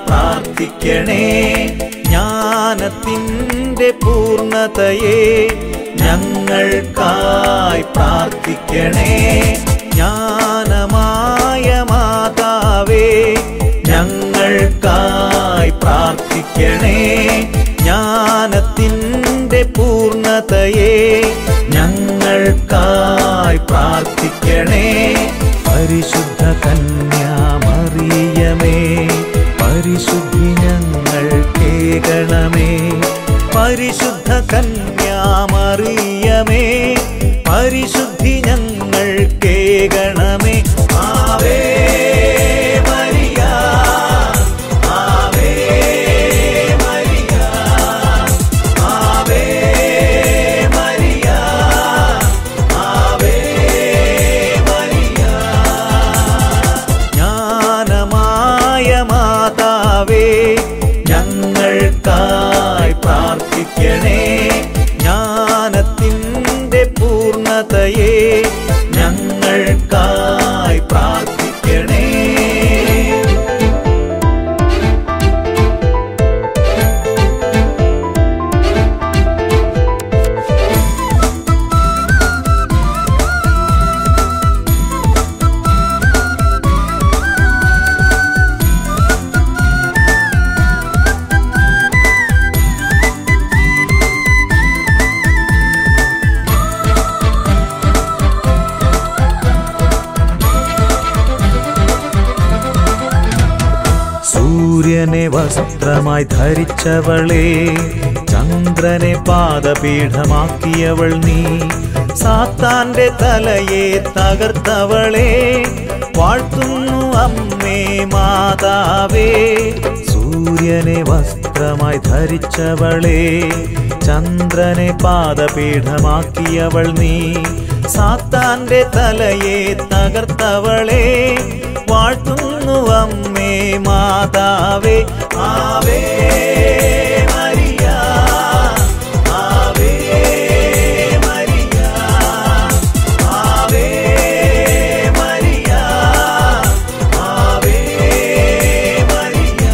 പ്രാർത്ഥിക്കണേ ജ്ഞാനത്തിൻ്റെ പൂർണ്ണതയെ ഞങ്ങൾക്കായി പ്രാർത്ഥിക്കണേ ജ്ഞാനമായ മാതാവേ ഞങ്ങൾക്കായി പ്രാർത്ഥിക്കണേ ജ്ഞാനത്തിൻ്റെ പൂർണ്ണതയെ ഞങ്ങൾക്കായി പ്രാർത്ഥിക്കണേ പരിശുദ്ധ കന്യാമറിയമേ പരിശുദ്ധി ഞങ്ങൾ കേകണമേ പരിശുദ്ധ കന്യാമറിയമേ പരിശുദ്ധി ഞങ്ങൾ കേകണമേ ആവേ മരിയ ആവേ മരിയ ആവേ മരിയ ആവേ മരിയ ജ്ഞാനമായ മാതാവേ ഞങ്ങൾക്കായി പ്രാർത്ഥിക്കണേ ജ്ഞാനത്തിൻ്റെ പൂർണ്ണതയെ ഞങ്ങൾക്കായി പ്രാർത്ഥിക്കണേ സൂര്യനെ വസ്ത്രമായി ധരിച്ചവളെ ചന്ദ്രനെ പാദപീഠമാക്കിയവൾ നീ സാത്താന്റെ തലയെ തകർത്തവളെ വാഴ്ത്തുന്നു അമ്മേ മാതാവേ സൂര്യനെ വസ്ത്രമായി ധരിച്ചവളെ ചന്ദ്രനെ പാദപീഠമാക്കിയവൾ നീ സാത്താന്റെ തലയെ തകർത്തവളെ വാഴ്ത്തുന്നു അമ്മേ മാതാവേ ആവേ മരിയ ആവേ മരിയ ആവേ മരിയ ആവേ മരിയ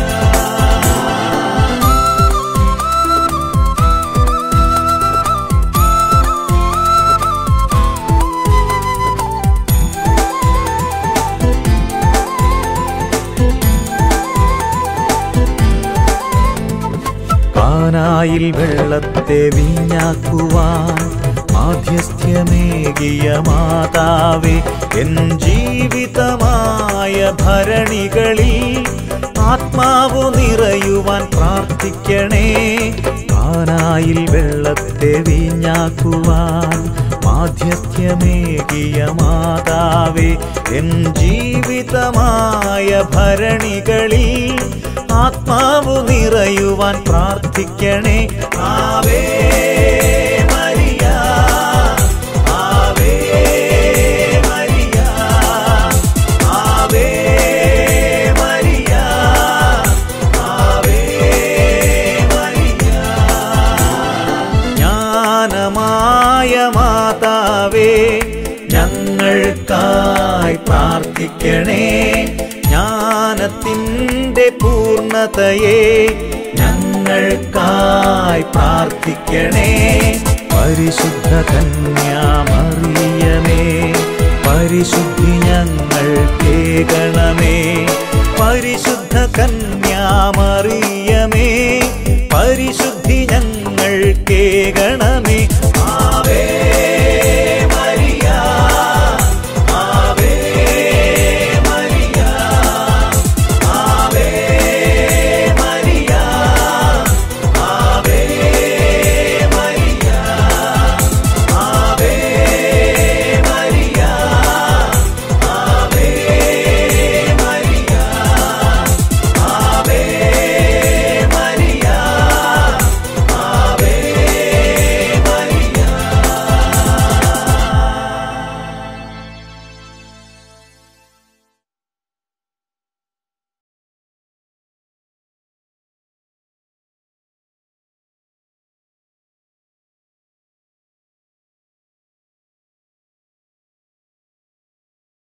കാനായിൽ വെള്ളത്തെ വീഞ്ഞാക്കുവാൻ മാധ്യസ്ഥ്യമേകിയ മാതാവേ എൻ ജീവിതമായ ഭരണികളിൽ ആത്മാവു നിറയുവാൻ പ്രാർത്ഥിക്കണേ കാനായിൽ വെള്ളത്തെ വീഞ്ഞാക്കുവാൻ മാധ്യസ്ഥ്യമേകിയ മാതാവേ എൻ ജീവിതമായ ഭരണികളിൽ ആത്മാവു നിറയുവാൻ പ്രാർത്ഥിക്കണേ ആവേ മരിയ ആവേ മരിയ ആവേ മരിയ ആവേ മരിയ ജ്ഞാനമായ മാതാവേ ഞങ്ങൾക്കായി പ്രാർത്ഥിക്കണേ ജ്ഞാനത്തിൻ്റെ പൂർണ്ണതയെ ഞങ്ങൾക്കായി പ്രാർത്ഥിക്കണേ പരിശുദ്ധ കന്യാമറിയമേ പരിശുദ്ധി ഞങ്ങൾ കേകണമേ പരിശുദ്ധ കന്യാമറിയമേ പരിശുദ്ധി ഞങ്ങൾ കേകണമേ